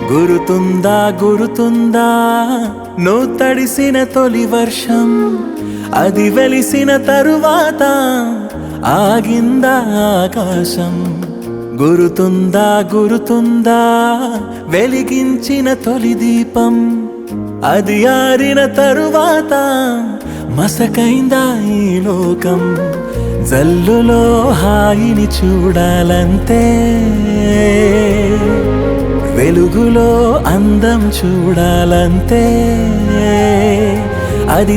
గురుతుందా గురుతుందా నువ్వు తడిసిన తొలి వర్షం అది వెలిసిన తరువాత ఆగిందా ఆకాశం గురుతుందా గురుతుందా వెలిగించిన తొలి దీపం అది ఆరిన తరువాత మసకైందా ఈ లోకం జల్లులో హాయిని చూడాలంతే వెలుగులో అందం చూడాలంతే అది